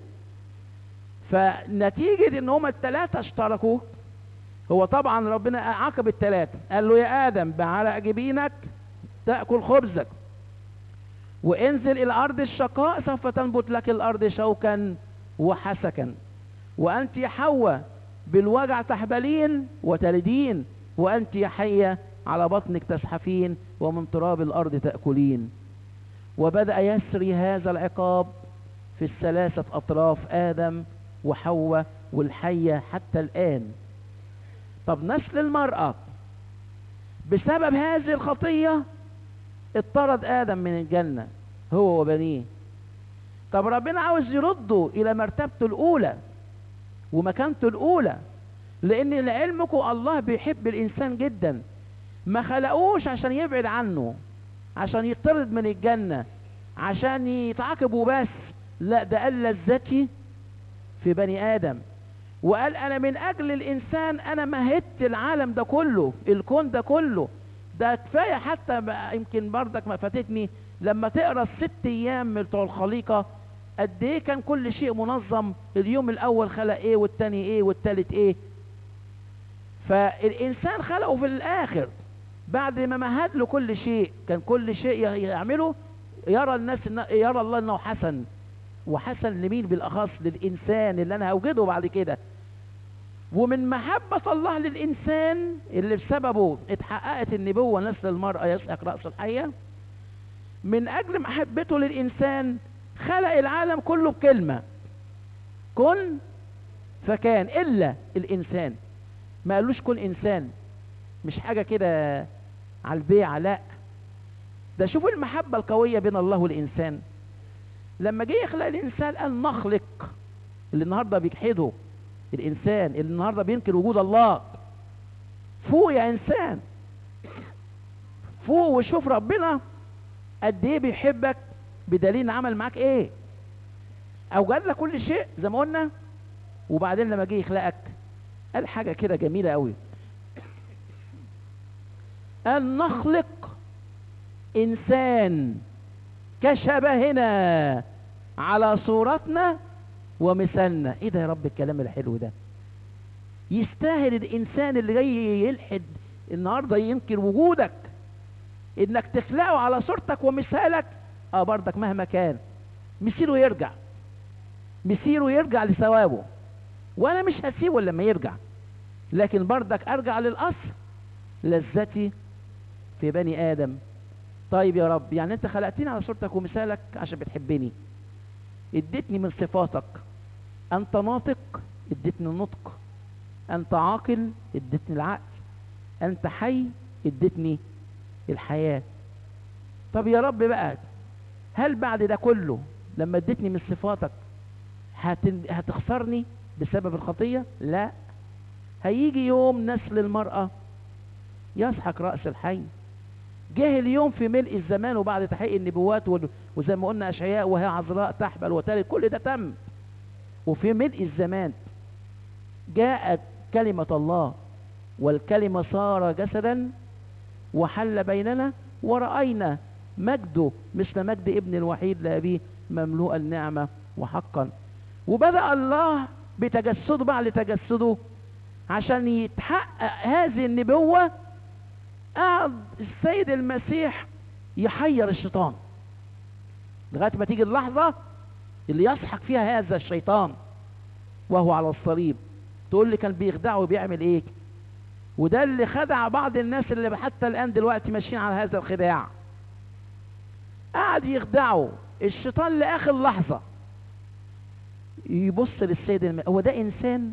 فنتيجة ان هما الثلاثة اشتركوا هو طبعا ربنا عاقب الثلاثة قال له يا ادم بعرق جبينك تأكل خبزك وانزل الى ارض الشقاء سوف تنبت لك الارض شوكا وحسكا وانت يا حواء بالوجع تحبلين وتلدين وانت يا حية على بطنك تزحفين ومن تراب الارض تأكلين وبدأ يسري هذا العقاب في الثلاثة اطراف ادم وحواء والحية حتى الان طب نسل المرأة بسبب هذه الخطية اطرد ادم من الجنة هو وبنيه طب ربنا عاوز يرده الى مرتبته الاولى ومكانته الاولى لان لعلمكم الله بيحب الانسان جدا ما خلقوش عشان يبعد عنه عشان يطرد من الجنة عشان يتعاقب وبس لا ده قال لذتي في بني ادم وقال انا من اجل الانسان انا مهدت العالم ده كله الكون ده كله ده كفايه حتى بقى يمكن بردك ما فاتتني لما تقرا الست ايام من بتوع الخليقه قد ايه كان كل شيء منظم اليوم الاول خلق ايه والتاني ايه والتالت ايه فالانسان خلقه في الاخر بعد ما مهد له كل شيء كان كل شيء يعمله يرى الناس إن يرى الله انه حسن وحسن لمين بالاخص للانسان اللي انا هوجده بعد كده ومن محبة الله للإنسان اللي بسببه اتحققت النبوة نسل المرأة يسحق رأس الحية من أجل محبته للإنسان خلق العالم كله بكلمة كن فكان إلا الإنسان ما قالوش كن إنسان مش حاجة كده على البيع لا ده شوفوا المحبة القوية بين الله والإنسان لما جه يخلق الإنسان قال نخلق اللي النهاردة بيجحده الإنسان اللي النهاردة بينكر وجود الله فوق يا إنسان فوق وشوف ربنا قد إيه بيحبك بدليل عمل معاك إيه أوجد لك كل شيء زي ما قلنا وبعدين لما جه يخلقك قال حاجة كده جميلة قوي أن نخلق إنسان كشبهنا على صورتنا ومثالنا ايه ده يا رب الكلام الحلو ده يستاهل الانسان اللي جاي يلحد النهارده ينكر وجودك انك تخلقه على صورتك ومثالك اه برضك مهما كان مسيره يرجع مسيره يرجع لثوابه وانا مش هسيبه لما يرجع لكن برضك ارجع للاصل لذتي في بني ادم طيب يا رب يعني انت خلقتني على صورتك ومثالك عشان بتحبني اديتني من صفاتك انت ناطق اديتني النطق انت عاقل اديتني العقل انت حي اديتني الحياة طب يا رب بقى هل بعد ده كله لما اديتني من صفاتك هتن... هتخسرني بسبب الخطية لا هيجي يوم نسل المرأة يسحق رأس الحي جه اليوم في ملء الزمان وبعد تحقيق النبوات وال... وزي ما قلنا اشعياء وهي عذراء تحبل وتلد كل ده تم وفي ملء الزمان جاءت كلمة الله والكلمة صار جسدا وحل بيننا ورأينا مجده مثل مجد ابن الوحيد لأبيه مملوء النعمة وحقا وبدأ الله بتجسده بعد تجسده عشان يتحقق هذه النبوة قعد السيد المسيح يحير الشيطان لغاية ما تيجي اللحظة اللي يسحق فيها هذا الشيطان وهو على الصليب تقول لي كان بيخدعه وبيعمل ايه وده اللي خدع بعض الناس اللي حتى الان دلوقتي ماشيين على هذا الخداع قعد يخدعه الشيطان لاخر لحظة يبص للسيد الم... هو ده انسان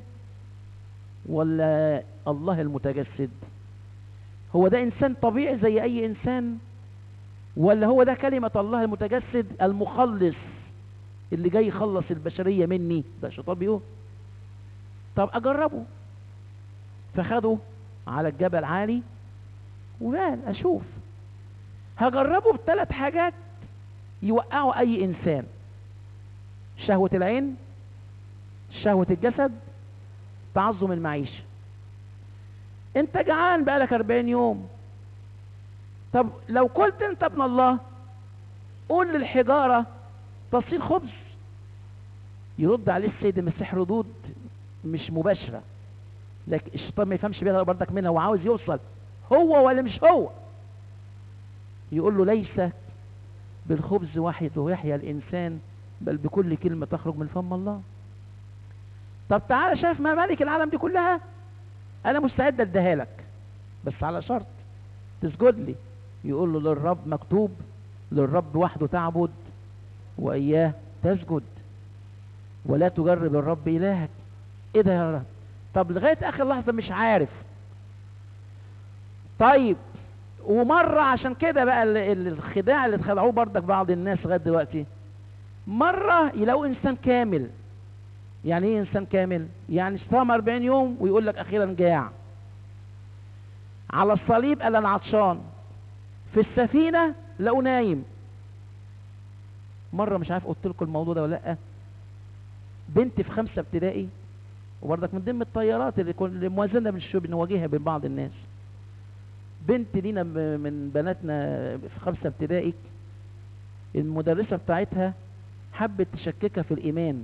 ولا الله المتجسد هو ده انسان طبيعي زي اي انسان ولا هو ده كلمة الله المتجسد المخلص اللي جاي يخلص البشرية مني ده الشيطان بيقول طب اجربه فخده على الجبل عالي وقال اشوف هجربه بثلاث حاجات يوقعوا اي انسان شهوة العين شهوة الجسد تعظم المعيشة انت جعان بقالك 40 يوم طب لو قلت انت ابن الله قول للحجارة تصير خبز يرد عليه السيد المسيح ردود مش مباشرة لكن الشيطان ما يفهمش بيها بردك منها وعاوز يوصل هو ولا مش هو يقول له ليس بالخبز وحيد ويحيى الإنسان بل بكل كلمة تخرج من فم الله طب تعالى شايف ما مالك العالم دي كلها انا مستعد اديها لك بس على شرط تسجد لي يقول له للرب مكتوب للرب وحده تعبد واياه تسجد ولا تجرب الرب الهك ايه ده يا رب طب لغايه اخر لحظه مش عارف طيب ومره عشان كده بقى الخداع اللي اتخدعوه بردك بعض الناس لغايه دلوقتي مره يلاقوا انسان كامل يعني ايه انسان كامل يعني صام 40 يوم ويقول لك اخيرا جاع على الصليب قال انا عطشان في السفينه لقوا نايم مره مش عارف قلت لكم الموضوع ده ولا لا بنت في خمسة ابتدائي وبرضك من ضمن الطيارات اللي كل موازنة بنشوف بنواجهها بين بعض الناس بنت لينا ب- من بناتنا في خمسة ابتدائي المدرسة بتاعتها حبت تشككها في الإيمان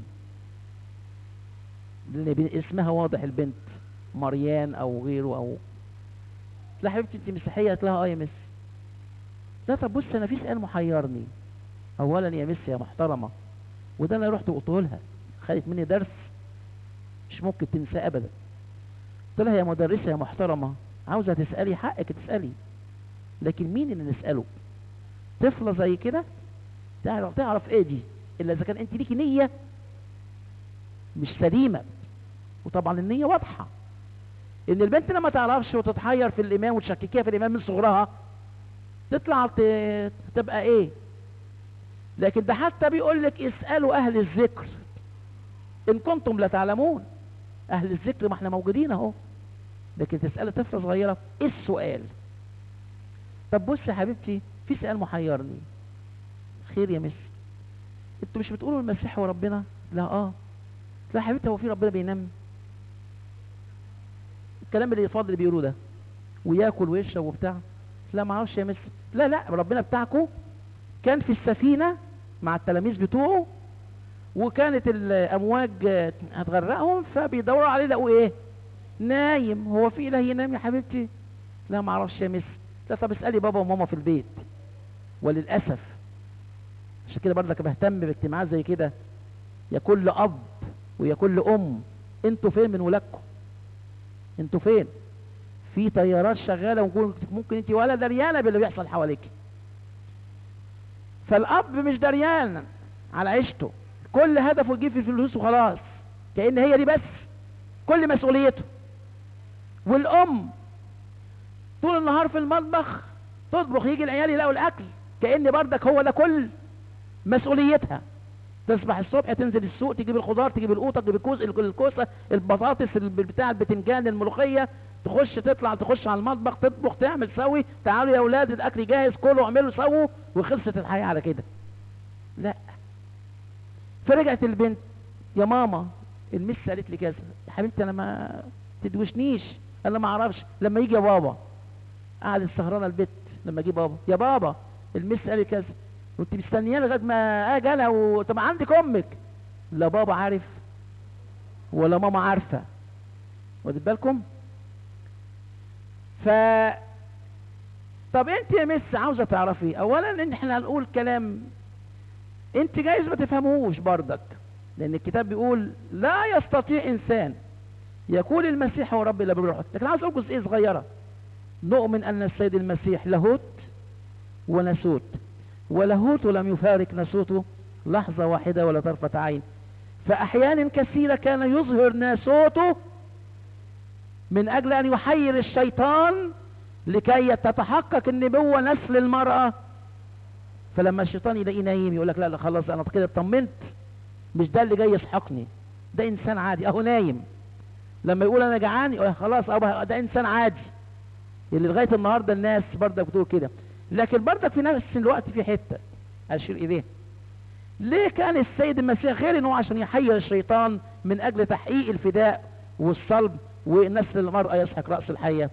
لأن بي- اسمها واضح البنت مريان أو غيره أو لا حبيبتي أنت مسيحية قالت لها أه يا مس لا طب بص أنا في سؤال محيرني أولا يا مس يا محترمة وده أنا رحت وقلته لها خدت مني درس مش ممكن تنساه أبدا قلت لها يا مدرسة يا محترمة عاوزة تسألي حقك تسألي لكن مين اللي نسأله طفلة زي كده تعرف تعرف ايه دي الا اذا كان انت ليكي نية مش سليمة وطبعا النية واضحة ان البنت لما تعرفش وتتحير في الامام وتشككيها في الامام من صغرها تطلع ت- تبقى ايه لكن ده حتى بيقول لك اسألوا اهل الذكر ان كنتم لا تعلمون اهل الذكر ما احنا موجودين اهو لكن تسأل طفلة صغيرة ايه السؤال طب بص يا حبيبتي في سؤال محيرني خير يا مس انتوا مش بتقولوا المسيح هو ربنا لا اه لا يا حبيبتي هو في ربنا بينام الكلام اللي فاضل اللي بيقولوه ده وياكل ويشرب وبتاع لا ما اعرفش يا مس لا لا ربنا بتاعكم كان في السفينة مع التلاميذ بتوعه وكانت الامواج آه، هتغرقهم فبيدوروا عليه لقوا ايه نايم هو في اله ينام يا حبيبتي لا ما اعرفش يا مس لا طب اسالي بابا وماما في البيت وللاسف عشان كده برضك بهتم باجتماعات زي كده يا كل اب ويا كل ام انتوا فين من ولادكم انتوا فين في طيارات شغاله وممكن ممكن انت ولا دريانه باللي بيحصل حواليك فالاب مش دريان على عيشته كل هدفه يجيب في الفلوس وخلاص كأن هي دي بس كل مسؤوليته والام طول النهار في المطبخ تطبخ يجي العيال يلاقوا الاكل كأن بردك هو ده كل مسؤوليتها تصبح الصبح تنزل السوق تجيب الخضار تجيب القوطه تجيب الكوز الكوسه البطاطس بتاع البتنجان الملوخيه تخش تطلع تخش على المطبخ تطبخ تعمل تسوي تعالوا يا اولاد الاكل جاهز كلوا اعملوا سووا وخلصت الحياه على كده لا فرجعت البنت يا ماما المس قالت لي كذا يا حبيبتي انا ما تدوشنيش انا ما اعرفش لما يجي يا بابا قعدت سهرانه البت لما اجي بابا يا بابا المس قال لي كذا وانت مستنياني لغايه ما اجي انا و... طب عندك امك لا بابا عارف ولا ماما عارفه واخد بالكم ف طب انت يا مس عاوزه تعرفي اولا ان احنا هنقول كلام انت جايز ما تفهموش بردك لان الكتاب بيقول لا يستطيع انسان يكون المسيح هو رب الا بالروح لكن عاوز اقول جزئيه صغيره نؤمن ان السيد المسيح لاهوت وناسوت ولاهوته لم يفارق ناسوته لحظه واحده ولا طرفه عين فاحيانا كثيره كان يظهر ناسوته من اجل ان يحير الشيطان لكي تتحقق النبوه نسل المراه فلما الشيطان يلاقيه نايم يقول لك لا لا خلاص انا كده اطمنت مش ده اللي جاي يسحقني ده انسان عادي اهو نايم لما يقول انا جعان يقول خلاص أبا ده انسان عادي اللي لغايه النهارده الناس برضك بتقول كده لكن برضك في نفس الوقت في حته اشير اليه ليه كان السيد المسيح غير انه عشان يحير الشيطان من اجل تحقيق الفداء والصلب ونسل المرأة يسحق رأس الحية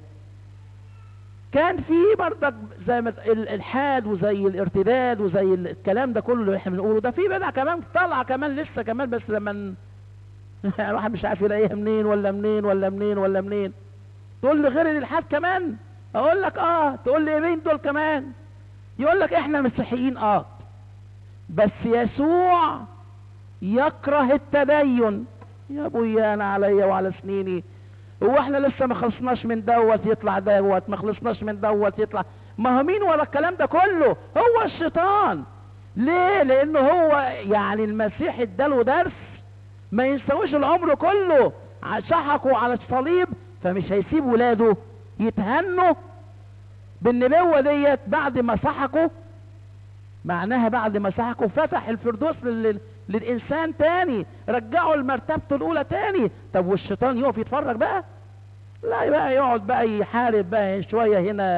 كان في برضك زي ما الالحاد وزي الارتداد وزي الكلام ده كله اللي احنا بنقوله ده في بدع كمان طالعه كمان لسه كمان بس لما الواحد مش عارف يلاقيها منين ولا منين ولا منين ولا منين تقول لي غير الالحاد كمان اقول لك اه تقول لي مين دول كمان يقول لك احنا مسيحيين اه بس يسوع يكره التدين يا ابويا انا عليا وعلى سنيني هو احنا لسه ما خلصناش من دوت يطلع دوت ما خلصناش من دوت يطلع ما هو مين ورا الكلام ده كله هو الشيطان ليه لانه هو يعني المسيح اداله درس ما ينسوش العمر كله سحقوا على الصليب فمش هيسيب ولاده يتهنوا بالنبوة ديت بعد ما سحقوا معناها بعد ما سحقوا فتح الفردوس لل... للإنسان تاني رجعوا لمرتبته الأولى تاني طب والشيطان يقف يتفرج بقى لا بقى يقعد بقى يحارب بقى شوية هنا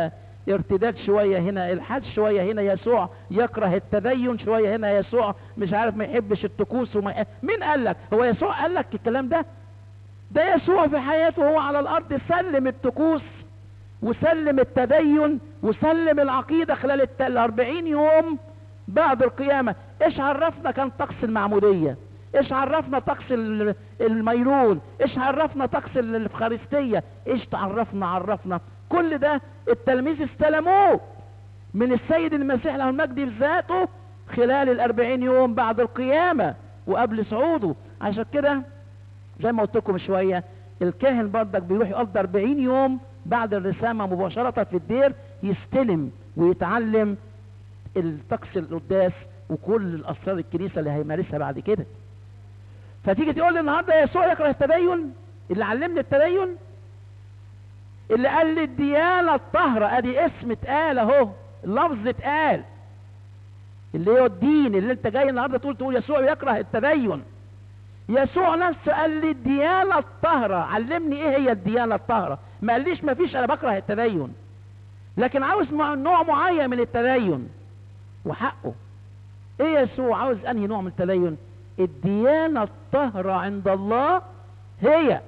ارتداد شوية هنا الحاد شوية هنا يسوع يكره التدين شوية هنا يسوع مش عارف ما يحبش الطقوس وما يح- مين قال لك هو يسوع قال لك الكلام ده ده يسوع في حياته وهو على الارض سلم الطقوس وسلم التدين وسلم العقيدة خلال الت- الاربعين يوم بعد القيامة ايش عرفنا كان طقس المعمودية ايش عرفنا طقس ال- الميلون ايش عرفنا طقس ال- الافخارستية ايش تعرفنا عرفنا كل ده التلاميذ استلموه من السيد المسيح له المجد بذاته خلال الاربعين يوم بعد القيامة وقبل صعوده عشان كده زي ما قلت لكم شوية الكاهن برضك بيروح يقضي 40 يوم بعد الرسامة مباشرة في الدير يستلم ويتعلم الطقس القداس وكل الاسرار الكنيسة اللي هيمارسها بعد كده فتيجي تقول لي النهارده يسوع يكره التدين اللي علمني التدين اللي قال لي الديانة الطاهرة ادي اسم اتقال اهو اللفظ اتقال اللي هو الدين اللي انت جاي النهارده تقول تقول يسوع يكره التدين يسوع نفسه قال لي الديانة الطاهرة علمني ايه هي الديانة الطاهرة ما قاليش ما فيش انا بكره التدين لكن عاوز مع- نوع معين من التدين وحقه ايه يسوع عاوز انهي نوع من التدين الديانة الطاهرة عند الله هي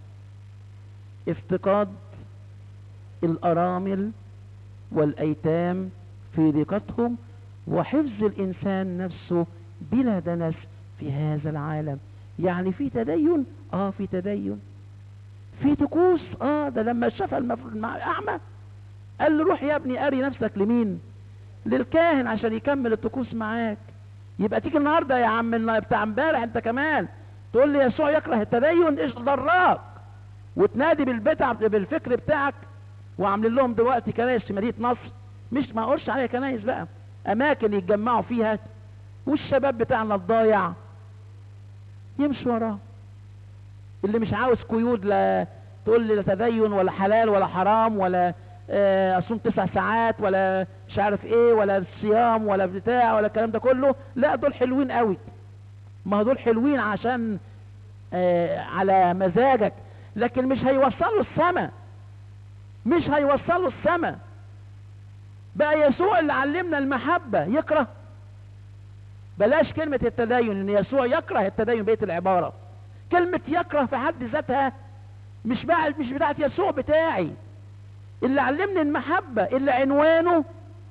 افتقاد الارامل والايتام في ضيقتهم وحفظ الانسان نفسه بلا دنس في هذا العالم يعني في تدين اه في تدين في طقوس اه ده لما شاف المف- المع- الاعمى قال له روح يا ابني اري نفسك لمين للكاهن عشان يكمل الطقوس معاك يبقى تيجي النهارده يا عم النا- بتاع امبارح انت كمان تقول لي يسوع يكره التدين ايش ضراك وتنادي بالبتع بالفكر بتاعك وعاملين لهم دلوقتي كنايس في مدينه نصر مش ما اقولش عليها كنايس بقى اماكن يتجمعوا فيها والشباب بتاعنا الضايع يمشي وراه اللي مش عاوز قيود لا تقول لي لا تدين ولا حلال ولا حرام ولا آه، اصوم تسع ساعات ولا مش عارف ايه ولا الصيام ولا بتاع ولا الكلام ده كله لا دول حلوين قوي ما هو دول حلوين عشان آه، على مزاجك لكن مش هيوصلوا السما مش هيوصلوا السما بقى يسوع اللي علمنا المحبة يكره بلاش كلمة التدين ان يسوع يكره التدين بقية العبارة كلمة يكره في حد ذاتها مش بقى مش بتاعت يسوع بتاعي اللي علمني المحبة اللي عنوانه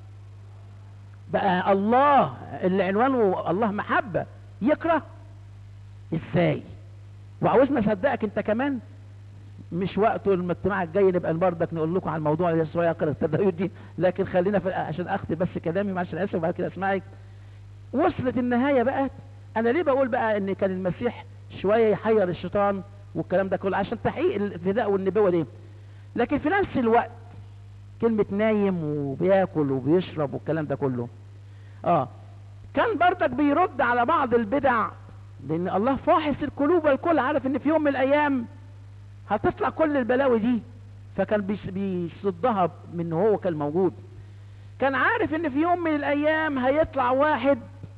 بقى الله اللي عنوانه الله محبة يكره ازاي وعاوزنا اصدقك انت كمان مش وقته المجتمع الجاي نبقى بردك نقول لكم على الموضوع اللي يسوع يقرا التدين دي لكن خلينا في عشان اختم بس كلامي معلش انا اسف وبعد كده اسمعك وصلت النهايه بقى انا ليه بقول بقى ان كان المسيح شويه يحير الشيطان والكلام ده كله عشان تحقيق الفداء والنبوه دي لكن في نفس الوقت كلمه نايم وبياكل وبيشرب والكلام ده كله اه كان بردك بيرد على بعض البدع لان الله فاحص القلوب والكل عارف ان في يوم من الايام هتطلع كل البلاوي دي فكان بيس- بيصدها من هو كان موجود كان عارف ان في يوم من الايام هيطلع واحد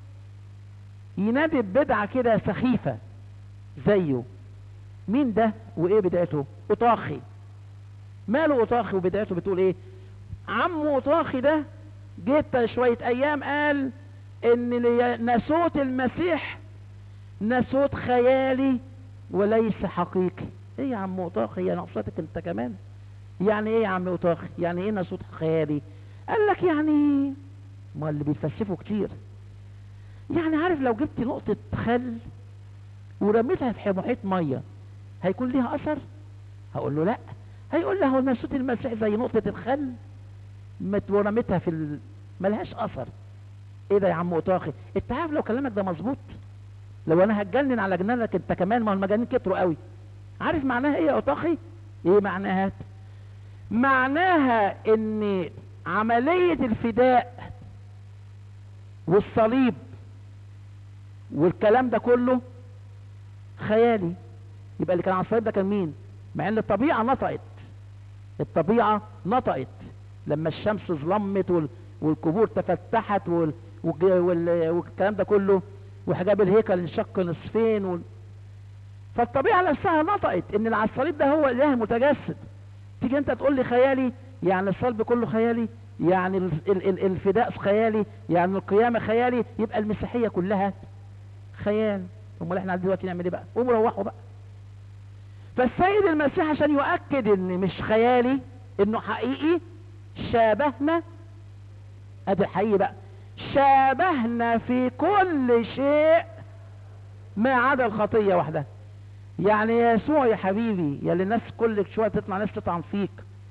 ينادي ببدعة كده سخيفة زيه مين ده وايه بدايته اطاخي ماله اطاخي وبدايته بتقول ايه عمه اطاخي ده جيت شوية ايام قال ان لي- ناسوت المسيح ناسوت خيالي وليس حقيقي ايه يا عم اطاخي يا نقصتك انت كمان يعني ايه يا عم اطاخي يعني ايه ناسوت خيالي قال لك يعني ما اللي بيتفلسفوا كتير يعني عارف لو جبت نقطة خل ورميتها في محيط مية هيكون ليها اثر هقول له لا هيقول له هو ناسوت المسيح زي نقطة الخل مت- ورميتها في ال... ملهاش اثر ايه ده يا عم اطاخي انت عارف لو كلامك ده مظبوط لو انا هتجنن على جنانك انت كمان ما هو المجانين كتروا قوي عارف معناها ايه يا اطاخي ايه معناها معناها ان عملية الفداء والصليب والكلام ده كله خيالي يبقى اللي كان على الصليب ده كان مين مع ان الطبيعة نطقت الطبيعة نطقت لما الشمس ظلمت وال- والقبور تفتحت وال... والج- وال... والكلام ده كله وحجاب الهيكل انشق نصفين وال... فالطبيعة نفسها نطقت ان اللي على الصليب ده هو اله متجسد تيجي انت تقول لي خيالي يعني الصلب كله خيالي يعني ال- ال- ال- الفداء خيالي يعني القيامة خيالي يبقى المسيحية كلها خيال امال احنا دلوقتي نعمل ايه بقى قوموا روحوا بقى فالسيد المسيح عشان يؤكد ان مش خيالي انه حقيقي شابهنا ادي الحقيقي بقى شابهنا في كل شيء ما عدا الخطية وحدها يعني يسوع يا حبيبي يا اللي الناس كل شوية تطلع ناس تطعن فيك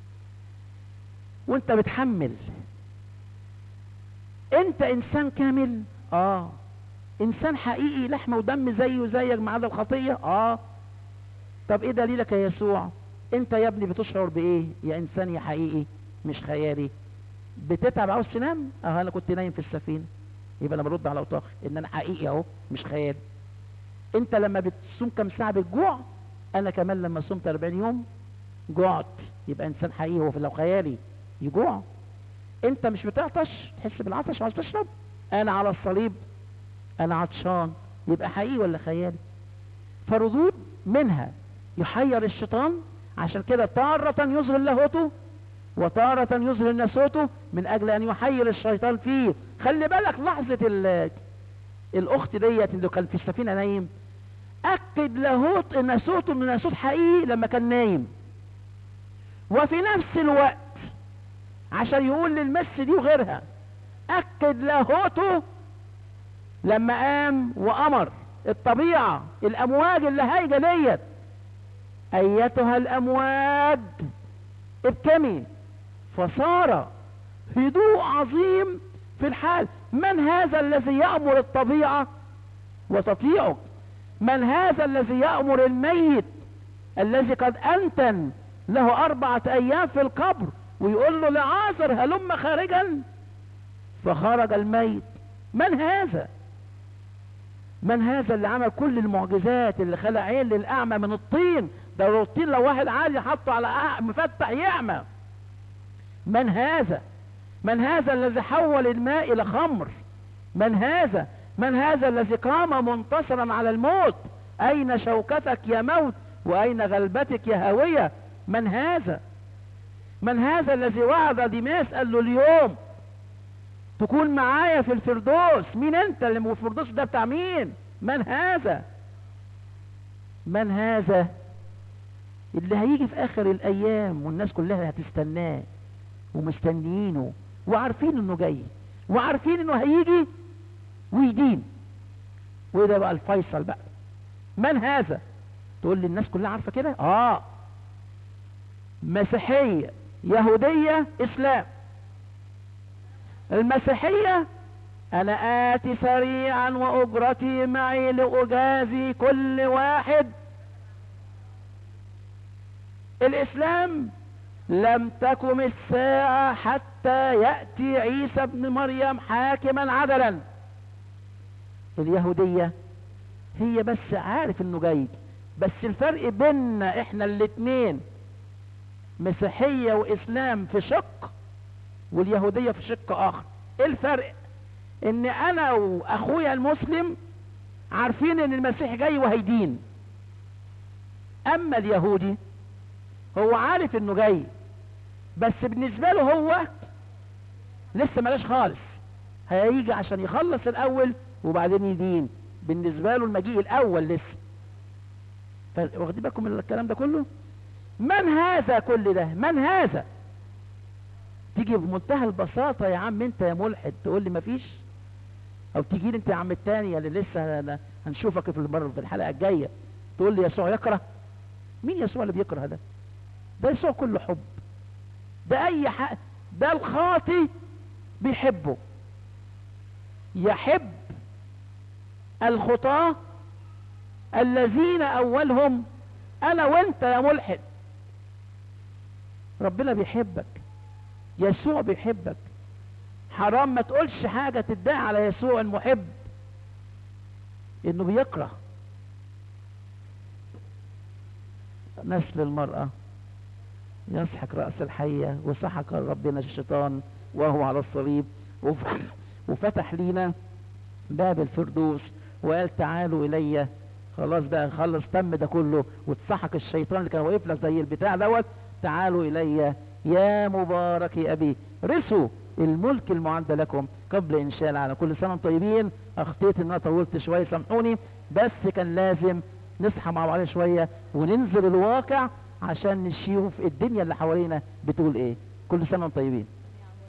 وانت بتحمل انت انسان كامل اه انسان حقيقي لحمة ودم زيه زيك ما عدا الخطية اه طب ايه دليلك يا يسوع انت يا ابني بتشعر بايه يا انسان يا حقيقي مش خيالي بتتعب عاوز تنام اه انا كنت نايم في السفينة يبقى انا برد على اوطاخي ان انا حقيقي اهو مش خيالي انت لما بتصوم كم ساعة بتجوع انا كمان لما صمت 40 يوم جوعت يبقى انسان حقيقي هو في لو خيالي يجوع انت مش بتعطش تحس بالعطش وعاوز تشرب انا على الصليب انا عطشان يبقى حقيقي ولا خيالي فردود منها يحير الشيطان عشان كده تارة يظهر لاهوته وتارة يظهر ناسوته من اجل ان يحير الشيطان فيه خلي بالك لحظة ال- الاخت ديت اللي كان في السفينة نايم اكد لاهوت ناسوته ان ناسوت حقيقي لما كان نايم وفي نفس الوقت عشان يقول للمس دي وغيرها اكد لاهوته لما قام وامر الطبيعة الامواج اللي هايجة ديت ايتها الامواج ابتمي فصار هدوء عظيم في الحال من هذا الذي يأمر الطبيعة وتطيعه من هذا الذي يأمر الميت الذي قد أنتن له أربعة أيام في القبر ويقول له لعازر هلم خارجا فخرج الميت من هذا من هذا اللي عمل كل المعجزات اللي خلق عين للأعمى من الطين ده لو الطين لو واحد عالي حطه على أع- مفتح يعمى من هذا من هذا الذي حول الماء إلى خمر من هذا من هذا الذي قام منتصرا على الموت أين شوكتك يا موت وأين غلبتك يا هاوية من هذا من هذا الذي وعد ديماس قال له اليوم تكون معايا في الفردوس مين انت اللي في الفردوس ده بتاع مين من هذا من هذا اللي هيجي في اخر الايام والناس كلها هتستناه ومستنيينه وعارفين انه جاي وعارفين انه هيجي ويدين وده بقى الفيصل بقى من هذا تقول لي الناس كلها عارفه كده اه مسيحيه يهوديه اسلام المسيحيه انا اتي سريعا واجرتي معي لاجازي كل واحد الاسلام لم تكن الساعة حتى يأتي عيسى ابن مريم حاكما عدلا اليهودية هي بس عارف انه جاي بس الفرق بيننا احنا الاتنين مسيحية واسلام في شق واليهودية في شق اخر ايه الفرق ان انا واخويا المسلم عارفين ان المسيح جاي وهيدين اما اليهودي هو عارف انه جاي بس بالنسبة له هو لسه ملاش خالص هيجي عشان يخلص الاول وبعدين يدين بالنسبة له المجيء الاول لسه ف- واخدين بالكم من الكلام ده كله من هذا كل ده من هذا تيجي بمنتهى البساطة يا عم انت يا ملحد تقول لي مفيش او تيجي لي انت يا عم التاني اللي لسه هن- هنشوفك في المرة في الحلقة الجاية تقول لي يسوع يكره مين يسوع اللي بيكره ده ده يسوع كله حب ده اي حق ده الخاطي بيحبه يحب الخطاة الذين اولهم انا وانت يا ملحد ربنا بيحبك يسوع بيحبك حرام ما تقولش حاجة تدعي على يسوع المحب انه بيكره نسل المرأة يسحق رأس الحية وسحق ربنا الشيطان وهو على الصليب وف- وفتح لينا باب الفردوس وقال تعالوا إلي خلاص ده خلص تم ده كله واتسحق الشيطان اللي كان واقف لك زي البتاع دوت تعالوا إلي يا مبارك يا أبي رثوا الملك المعد لكم قبل انشاء العالم كل سنه وانتم طيبين اخطيت ان انا طولت شويه سامحوني بس كان لازم نصحى مع بعض شويه وننزل الواقع عشان نشوف الدنيا اللي حوالينا بتقول ايه كل سنه وانتم طيبين